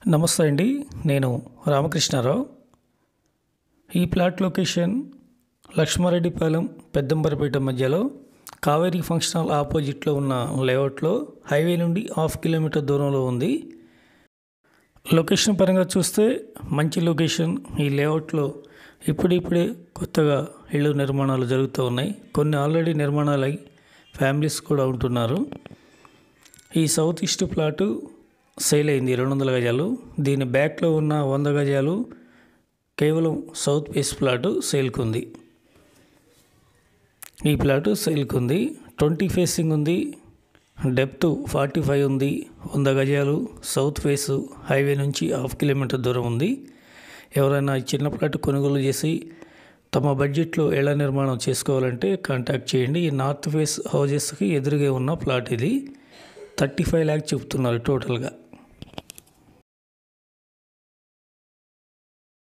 నమస్తే అండి నేను రామకృష్ణారావు ఈ ప్లాట్ లొకేషన్ లక్ష్మారెడ్డిపాలెం పెద్దంబరపేట మధ్యలో కావేరీ ఫంక్షన్ హాల్ ఆపోజిట్లో ఉన్న లేఅవుట్లో హైవే నుండి హాఫ్ కిలోమీటర్ దూరంలో ఉంది లొకేషన్ పరంగా చూస్తే మంచి లొకేషన్ ఈ లేఅవుట్లో ఇప్పుడిప్పుడే కొత్తగా ఇళ్ళు నిర్మాణాలు జరుగుతూ ఉన్నాయి కొన్ని ఆల్రెడీ నిర్మాణాలు అయి ఫ్యామిలీస్ కూడా ఉంటున్నారు ఈ సౌత్ ఈస్ట్ ప్లాటు సేల్ అయింది రెండు వందల గజాలు దీని బ్యాక్లో ఉన్న వంద గజాలు కేవలం సౌత్ ఫేస్ ప్లాటు సేల్కి ఉంది ఈ ప్లాటు సేల్కి ఉంది ట్వంటీ ఫేసింగ్ ఉంది డెప్త్ ఫార్టీ ఫైవ్ ఉంది వంద గజాలు సౌత్ ఫేస్ హైవే నుంచి హాఫ్ కిలోమీటర్ దూరం ఉంది ఎవరైనా ఈ చిన్న ప్లాట్ కొనుగోలు చేసి తమ బడ్జెట్లో ఇళ్ల నిర్మాణం చేసుకోవాలంటే కాంటాక్ట్ చేయండి ఈ నార్త్ ఫేస్ హౌజెస్కి ఎదురుగా ఉన్న ప్లాట్ ఇది థర్టీ ఫైవ్ ల్యాక్ చెప్తున్నారు టోటల్గా